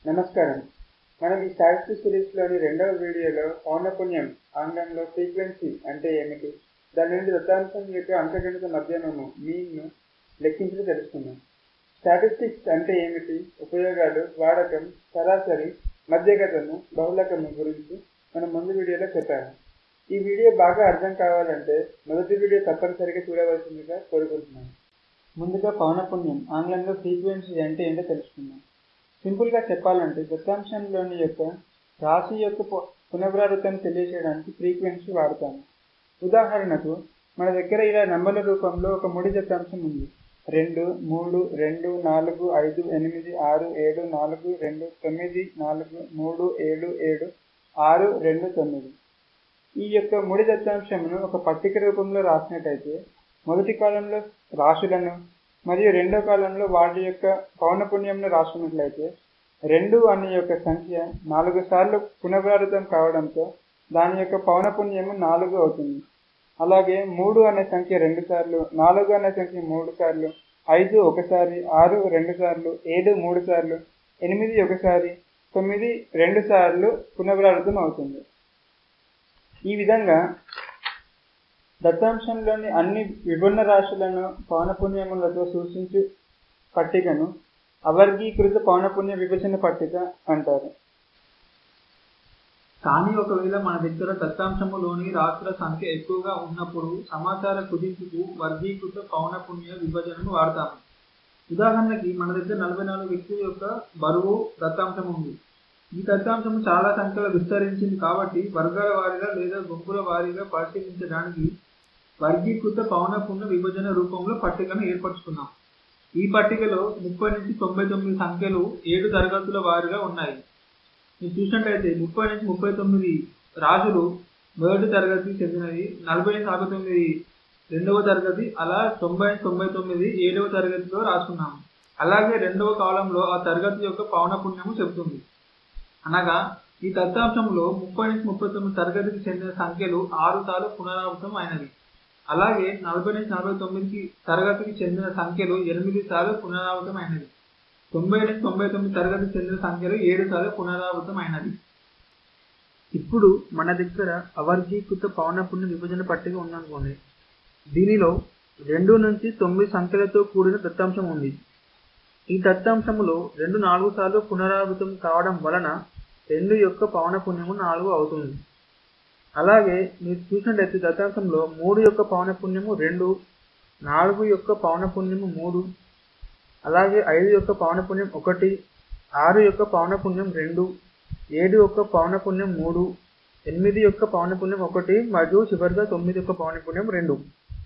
నమస్కారం మనం ఈ స్టాటిస్టిక్స్ సిరీస్లోని రెండవ వీడియోలో పౌనపుణ్యం ఆంగ్లంలో ఫ్రీక్వెన్సీ అంటే ఏమిటి దాని నుండి దత్తాంశం యొక్క అంకగణిత మధ్యమము మీన్ను లెక్కించడం తెలుసుకుందాం స్టాటిస్టిక్స్ అంటే ఏమిటి ఉపయోగాలు వాడకం సరాసరి మధ్యగతము బహుళకము గురించి మనం ముందు వీడియోలో చెప్పాము ఈ వీడియో బాగా అర్థం కావాలంటే మొదటి వీడియో తప్పనిసరిగా చూడవలసిందిగా కోరుకుంటున్నాను ముందుగా పౌనపుణ్యం ఆంగ్లంలో ఫ్రీక్వెన్సీ అంటే ఏంటో తెలుసుకుందాం సింపుల్గా చెప్పాలంటే దత్తాంశంలోని యొక్క రాశి యొక్క పు- పునరావృతం తెలియజేయడానికి ఫ్రీక్వెన్సీ వాడతాము ఉదాహరణకు మన దగ్గర ఇలా నంబర్ల రూపంలో ఒక ముడి దత్తాంశం ఉంది రెండు మూడు రెండు నాలుగు ఐదు ఎనిమిది ఆరు ఏడు నాలుగు రెండు తొమ్మిది నాలుగు మూడు ఏడు ఏడు ఆరు రెండు తొమ్మిది ఈ యొక్క ముడి దత్తాంశమును ఒక పట్టిక రూపంలో రాసినట్టయితే మొదటి కాలంలో రాశులను మరియు రెండో కాలంలో వాటి యొక్క పౌనపుణ్యంను రాసుకున్నట్లయితే రెండు అనే యొక్క సంఖ్య నాలుగు సార్లు పునరావృతం కావడంతో దాని యొక్క పౌనపుణ్యము నాలుగు అవుతుంది అలాగే మూడు అనే సంఖ్య రెండు సార్లు నాలుగు అనే సంఖ్య మూడు సార్లు ఐదు ఒకసారి ఆరు రెండు సార్లు ఏడు మూడు సార్లు ఎనిమిది ఒకసారి తొమ్మిది రెండు సార్లు పునరావృతం అవుతుంది ఈ విధంగా దత్తాంశంలోని అన్ని విభిన్న రాశులను పౌనపుణ్యములతో సూచించు పట్టికను అవర్గీకృత పౌనపుణ్య విభజన పట్టిక అంటారు కానీ ఒకవేళ మన దగ్గర దత్తాంశములోని రాశుల సంఖ్య ఎక్కువగా ఉన్నప్పుడు సమాచార కుదింపుకు వర్గీకృత పౌనపుణ్య విభజనను వాడతాము ఉదాహరణకి మన దగ్గర నలభై నాలుగు వ్యక్తుల యొక్క బరువు దత్తాంశం ఉంది ఈ దత్తాంశము చాలా సంఖ్యలో విస్తరించింది కాబట్టి వర్గాల వారీగా లేదా గుంపుల వారీగా పరిశీలించడానికి వర్గీకృత పౌనపుణ్య విభజన రూపంలో పట్టికను ఏర్పరచుకున్నాం ఈ పట్టికలో ముప్పై నుంచి తొంభై తొమ్మిది సంఖ్యలు ఏడు తరగతుల వారీగా ఉన్నాయి మీరు చూసినట్లయితే ముప్పై నుంచి ముప్పై తొమ్మిది రాజులు మొదటి తరగతికి చెందినవి నలభై నుంచి నలభై తొమ్మిది రెండవ తరగతి అలా తొంభై నుంచి తొంభై తొమ్మిది ఏడవ తరగతిలో రాసుకున్నాము అలాగే రెండవ కాలంలో ఆ తరగతి యొక్క పౌనపుణ్యము చెబుతుంది అనగా ఈ దత్తాంశంలో ముప్పై నుంచి ముప్పై తొమ్మిది తరగతికి చెందిన సంఖ్యలు ఆరు సార్లు పునరావృతం అయినవి అలాగే నలభై నుంచి నలభై తొమ్మిదికి తరగతికి చెందిన సంఖ్యలు ఎనిమిది సార్లు పునరావృతం అయినవి తొంభై నుంచి తొంభై తొమ్మిది తరగతికి చెందిన సంఖ్యలు ఏడు సార్లు పునరావృతం అయినవి ఇప్పుడు మన దగ్గర అవర్గీకృత పౌనపుణ్య విభజన పట్టిక ఉందనుకోండి దీనిలో రెండు నుంచి తొమ్మిది సంఖ్యలతో కూడిన దత్తాంశం ఉంది ఈ దత్తాంశములో రెండు నాలుగు సార్లు పునరావృతం కావడం వలన రెండు యొక్క పౌనపుణ్యము నాలుగు అవుతుంది అలాగే మీరు చూసినట్లయితే దత్తాంశంలో మూడు యొక్క పౌనపుణ్యము రెండు నాలుగు యొక్క పౌనపుణ్యము మూడు అలాగే ఐదు యొక్క పౌనపుణ్యం ఒకటి ఆరు యొక్క పౌనపుణ్యం రెండు ఏడు యొక్క పౌనపుణ్యం మూడు ఎనిమిది యొక్క పౌనపుణ్యం ఒకటి మరియు చివరిగా తొమ్మిది యొక్క పౌనపుణ్యం రెండు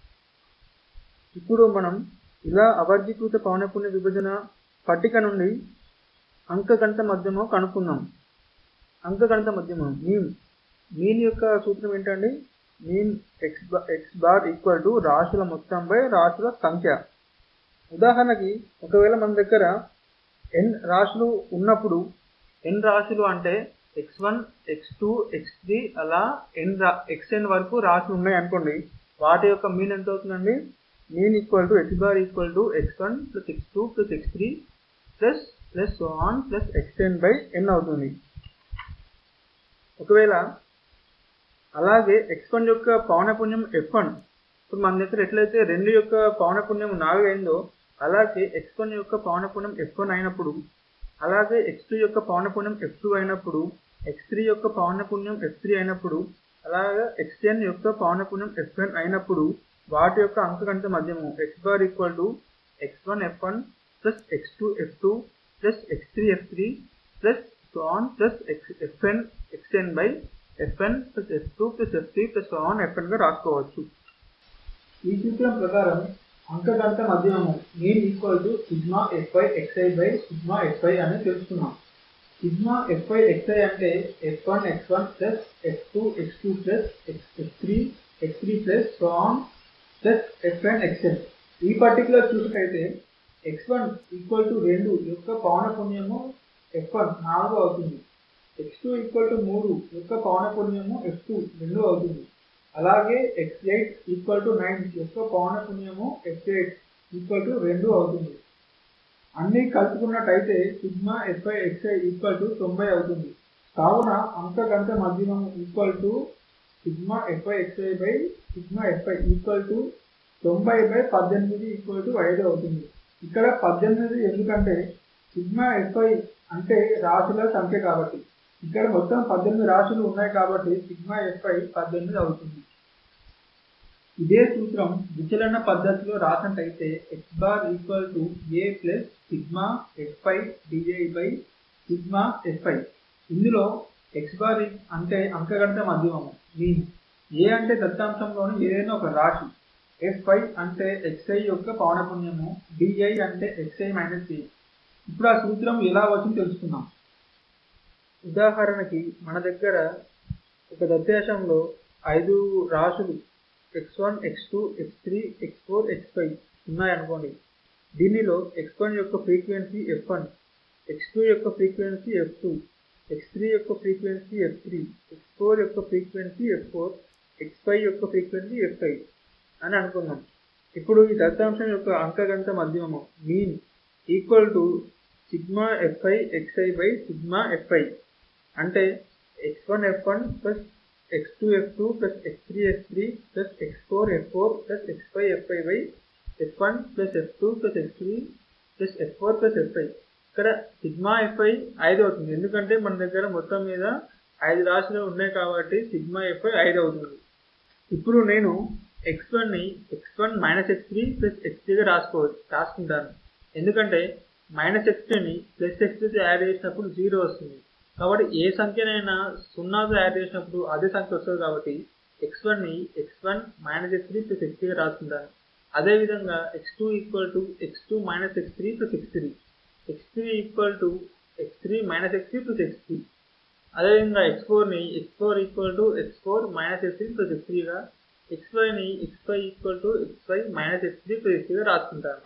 ఇప్పుడు మనం ఇలా అవర్గీకృత పౌనపుణ్య విభజన పట్టిక నుండి అంకగణిత మధ్యమం కనుక్కుందాం అంకగణిత మధ్యమం మీన్ మీన్ యొక్క సూత్రం ఏంటండి mean x x bar equal to రాశుల మొత్తం బై రాశుల సంఖ్య ఉదాహరణకి ఒకవేళ మన దగ్గర ఎన్ రాశులు ఉన్నప్పుడు ఎన్ రాశులు అంటే x one x two x three అలా ఎన్ రా ఎక్స్ఎన్ వరకు రాశులు ఉన్నాయి అనుకోండి వాటి యొక్క మీన్ ఎంత అవుతుందండి mean equal to x bar equal to x one plus x two plus x three plus plus on plus x n by n అవుతుంది ఒకవేళ అలాగే ఎక్స్ వన్ యొక్క పౌనపుణ్యం ఎఫ్ వన్ ఇప్పుడు మన దగ్గర ఎట్లయితే రెండు యొక్క పౌనపుణ్యం నాలుగు అయిందో అలాగే ఎక్స్ వన్ యొక్క పౌనపుణ్యం ఎఫ్ వన్ అయినప్పుడు అలాగే ఎక్స్ టూ యొక్క పౌనపుణ్యం ఎఫ్ టూ అయినప్పుడు ఎక్స్ త్రీ యొక్క పౌనపుణ్యం ఎఫ్ త్రీ అయినప్పుడు అలాగే ఎక్స్ టెన్ యొక్క పౌనపుణ్యం ఎఫ్ ఎన్ అయినప్పుడు వాటి యొక్క అంకగణిత మధ్యము x bar equal to x one f one plus x two f two plus x three f three plus on plus x f n x n by f n plus f two plus f three plus on f n గా రాసుకోవచ్చు ఈ సూత్రం ప్రకారం అంకగణిత మధ్యమము mean equal to sigma f i x i by sigma f i అని తెలుసుకున్నాం sigma f i x i అంటే f one x one plus f two X two plus x f three x three plus on plus f n x n ఈ particular చూసినట్టయితే x one equal to రెండు యొక్క పౌనపుణ్యము F one నాలుగు అవుతుంది ఎక్స్ టూ ఈక్వల్ టు మూడు యొక్క పౌనపుణ్యము ఎఫ్ టూ రెండు అవుతుంది అలాగే x eight equal to nine యొక్క పౌనపుణ్యము ఎఫ్ ఎయిట్ ఈక్వల్ టు రెండు అవుతుంది అన్ని కలుపుకున్నట్టయితే sigma f i x i equal to తొంభై అవుతుంది కావున అంకగణిత మధ్యమం equal to sigma f i x i by sigma f i equal to తొంభై బై పద్దెనిమిది ఈక్వల్ టు ఐదు అవుతుంది ఇక్కడ పద్దెనిమిది ఎందుకంటే సిగ్మా ఎఫ్ఐ అంటే రాశుల సంఖ్య కాబట్టి ఇక్కడ మొత్తం పద్దెనిమిది రాశులు ఉన్నాయి కాబట్టి సిగ్మా ఎఫ్ఐ పద్దెనిమిది అవుతుంది ఇదే సూత్రం విచలన పద్ధతిలో రాసినట్టయితే x bar equal to A plus sigma f i DI by sigma f i ఇందులో ఎక్స్ బార్ అంటే అంకగణిత మధ్యమము మీన్ ఏ అంటే దత్తాంశంలోని ఏదైనా ఒక రాశి ఎఫ్ఐ అంటే ఎక్స్ఐ యొక్క పౌనపుణ్యము డిఐ అంటే ఎక్స్ఐ మైనస్ ఏ ఇప్పుడు ఆ సూత్రం ఎలా వచ్చిందో తెలుసుకుందాం ఉదాహరణకి మన దగ్గర ఒక దత్తాంశంలో ఐదు రాశులు x one x two x three x four x five ఉన్నాయనుకోండి దీనిలో ఎక్స్ వన్ యొక్క frequency f one x two యొక్క frequency f two x three యొక్క frequency f three x four యొక్క frequency f four x five యొక్క frequency f five అని అనుకుందాం ఇప్పుడు ఈ దత్తాంశం యొక్క అంకగణిత మధ్యమము mean equal to sigma f i x i by sigma f i అంటే x one f one plus x two f two plus x three f three plus x four f four plus x five f five by f one plus f two plus f three plus f four plus f five ఇక్కడ sigma f i ఐదు అవుతుంది ఎందుకంటే మన దగ్గర మొత్తం మీద ఐదు రాశులు ఉన్నాయి కాబట్టి సిగ్మా ఎఫ్ఐ ఐదు అవుతుంది ఇప్పుడు నేను ఎక్స్ వన్ని x one minus x three plus x త్రీగా రాసుకోవచ్చు రాసుకుంటాను ఎందుకంటే మైనస్ ఎక్స్ త్రీని ప్లస్ ఎక్స్ త్రీతో యాడ్ చేసినప్పుడు జీరో వస్తుంది కాబట్టి ఏ సంఖ్యనైనా సున్నాతో యాడ్ చేసినప్పుడు అదే సంఖ్య వస్తుంది కాబట్టి ఎక్స్ వన్ని x one minus x three plus x త్రీగా రాసుకుంటాను అదేవిధంగా x two equal to x two minus x three plus x three x three equal to x three minus x three plus x three అదేవిధంగా x ఫోర్ని x four equal to x four minus x three plus x త్రీగా x ఫైవ్ని x five equal to x five minus x three plus x త్రీగా రాసుకుంటాను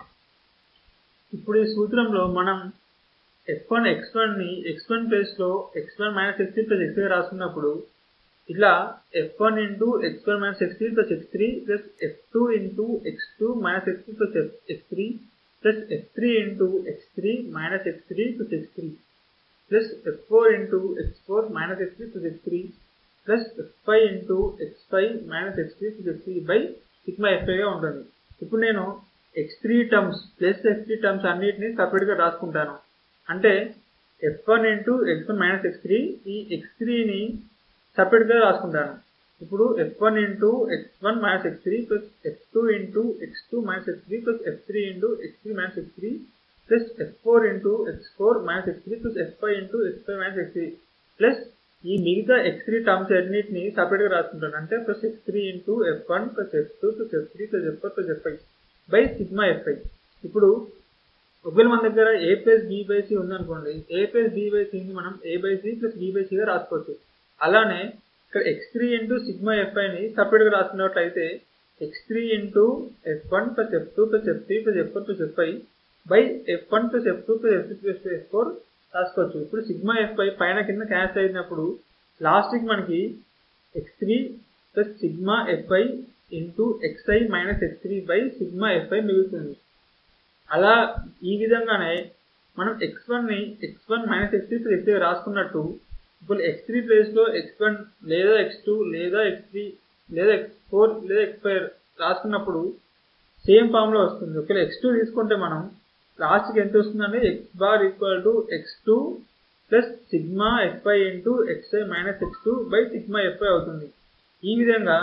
ఇప్పుడు ఈ సూత్రంలో మనం ఎఫ్ వన్ ఎక్స్ వన్ని ఎక్స్ వన్ ప్లేస్లో x one minus x three plus x three రాసుకున్నప్పుడు ఇట్లా f one into x one minus x three plus x three plus f two into x two minus x three plus x three plus f three into x three minus x three plus x three plus f four into x four minus x three plus x three plus f five into x five minus x three plus x three by sigma ఎఫ్ఐగా ఉంటుంది ఇప్పుడు నేను x three terms plus x three terms అన్నిటిని సపరేట్గా రాసుకుంటాను అంటే f one into x one minus x three ఈ x త్రీని సపరేట్గా రాసుకుంటాను ఇప్పుడు f one into x one minus x three plus f two into x two minus x three plus f three into x three minus x three plus f four into x four minus x three plus f five into x five minus x three plus ఈ మిగతా x three terms అన్నిటిని సపరేట్గా రాసుకుంటాను అంటే plus x three into f one plus f two plus f three plus f four plus f five by sigma f i ఇప్పుడు ఒకవేళ మన దగ్గర A plus B by C ఉందనుకోండి ఏ ప్లస్ బి బై సిని మనం A by C plus B by సిగా రాసుకోవచ్చు అలానే ఇక్కడ ఎక్స్ త్రీ ఇంటూ సిగ్మా ఎఫ్ఐని సపరేట్గా రాసుకున్నట్లయితే x three into f one plus f two plus f three plus f four plus f five by f one plus f two plus f three plus f four రాసుకోవచ్చు ఇప్పుడు sigma f i పైన కింద cancel అయినప్పుడు లాస్ట్కి మనకి x three plus sigma f i into x i minus x three by sigma f i మిగులుతుంది అలా ఈ విధంగానే మనం ఎక్స్ వన్ని x one minus x three plus x three రాసుకున్నట్టు ఇప్పుడు ఎక్స్ త్రీ ప్లేస్లో ఎక్స్ వన్ లేదా ఎక్స్ టూ లేదా ఎక్స్ త్రీ లేదా ఎక్స్ ఫోర్ లేదా ఎక్స్ ఫైవ్ రాసుకున్నప్పుడు సేమ్ ఫామ్లో వస్తుంది ఒకవేళ ఎక్స్ టూ తీసుకుంటే మనం లాస్ట్కి ఎంత వస్తుందంటే x bar equal to x two plus sigma f i into x i minus x two by sigma f i అవుతుంది ఈ విధంగా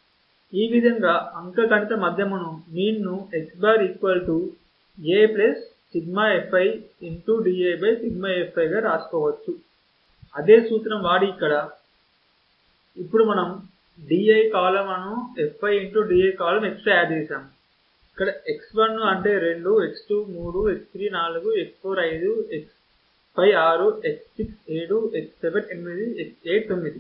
ఈ విధంగా అంకగణిత మధ్యమును మీన్ను x bar equal to A plus sigma f i into d A by sigma ఎఫ్ఐగా రాసుకోవచ్చు అదే సూత్రం వాడి ఇక్కడ ఇప్పుడు మనం డిఐ కాలమను f i into d i column extra add చేసాం ఇక్కడ ఎక్స్ వన్ అంటే రెండు ఎక్స్ టూ మూడు ఎక్స్ త్రీ నాలుగు ఎక్స్ ఫోర్ ఐదు ఎక్స్ ఫైవ్ ఆరు ఎక్స్ సిక్స్ ఏడు ఎక్స్ సెవెన్ ఎనిమిది ఎక్స్ ఎయిట్ తొమ్మిది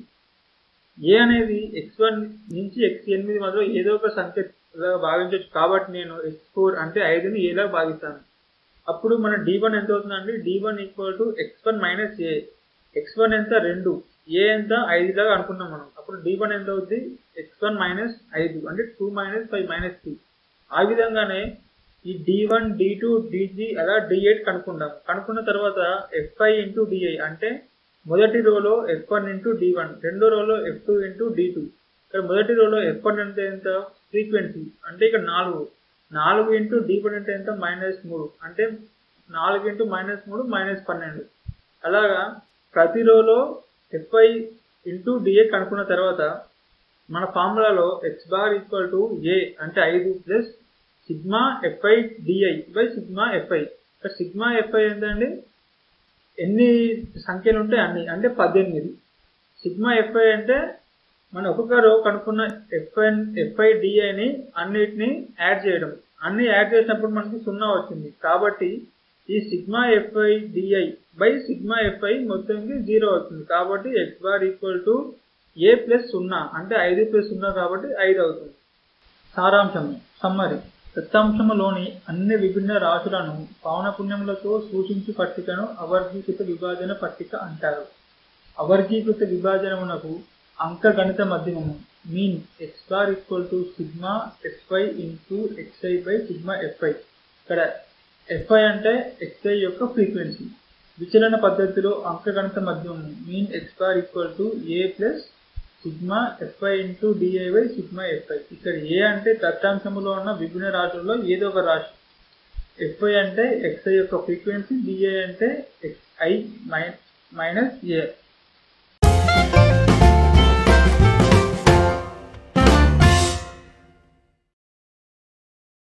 ఏ అనేది ఎక్స్ వన్ నుంచి ఎక్స్ ఎనిమిది మధ్యలో ఏదో ఒక సంఖ్యగా భావించవచ్చు కాబట్టి నేను ఎక్స్ ఫోర్ అంటే ఐదుని ఏలా భావిస్తాను అప్పుడు మన డి వన్ ఎంత అవుతుందండి d one equal to x one minus A x one ఎంత రెండు ఏ ఎంత ఐదు లాగా అనుకున్నాం మనం అప్పుడు డి వన్ ఎంత అవుద్ది ఎక్స్ వన్ మైనస్ ఐదు అంటే two minus five minus three ఆ విధంగానే ఈ d one d two d three అలా డి ఎయిట్ కనుక్కుంటాం కనుక్కున్న తర్వాత ఎఫ్ఐ ఇంటూ డిఐ అంటే మొదటి రోలో f one into d one రెండో రోలో f two into d two ఇక్కడ మొదటి రోలో ఎఫ్ వన్ అంటే ఎంత ఫ్రీక్వెన్సీ అంటే ఇక్కడ నాలుగు నాలుగు ఇంటూ డి వన్ అంటే ఎంత మైనస్ మూడు అంటే నాలుగు ఇంటూ మైనస్ మూడు మైనస్ పన్నెండు అలాగా ప్రతి రోలో ఎఫ్ఐ ఇంటూ డిఏ కనుక్కున్న తర్వాత మన ఫార్ములాలో x bar equal to A అంటే ఐదు plus sigma f i DI by sigma f i ఇక్కడ సిగ్మా ఎఫ్ఐ ఎంతండి ఎన్ని సంఖ్యలు ఉంటాయి అన్ని అంటే పద్దెనిమిది సిగ్మా ఎఫ్ఐ అంటే మనం ఒక్కొక్క రో కనుక్కున్న ఎఫ్ఎన్ ఎఫ్ఐ డిఐని అన్నిటిని యాడ్ చేయడం అన్ని యాడ్ చేసినప్పుడు మనకి సున్నా వచ్చింది కాబట్టి ఈ sigma f i DI by sigma fi మొత్తంకి జీరో అవుతుంది కాబట్టి x bar equal to A plus సున్నా అంటే ఐదు ప్లస్ సున్నా కాబట్టి ఐదు అవుతుంది సారాంశం సమ్మరి దత్తాంశములోని అన్ని విభిన్న రాశులను పౌనపుణ్యములతో సూచించు పట్టికను అవర్గీకృత విభాజన పట్టిక అంటారు అవర్గీకృత విభాజనమునకు అంకగణిత మధ్యమము mean x bar equal to sigma f i into xi by sigma f i ఇక్కడ ఎఫ్ఐ అంటే ఎక్స్ఐ యొక్క ఫ్రీక్వెన్సీ విచలన పద్ధతిలో అంకగణిత మధ్యమము mean x bar equal to A plus sigma f i into di by sigma f i ఇక్కడ ఏ అంటే దత్తాంశములో ఉన్న విభిన్న రాశుల్లో ఏదో ఒక రాశి ఎఫ్ఐ అంటే ఎక్స్ఐ యొక్క ఫ్రీక్వెన్సీ డిఐ అంటే ఎక్స్ఐ మైనస్ ఏ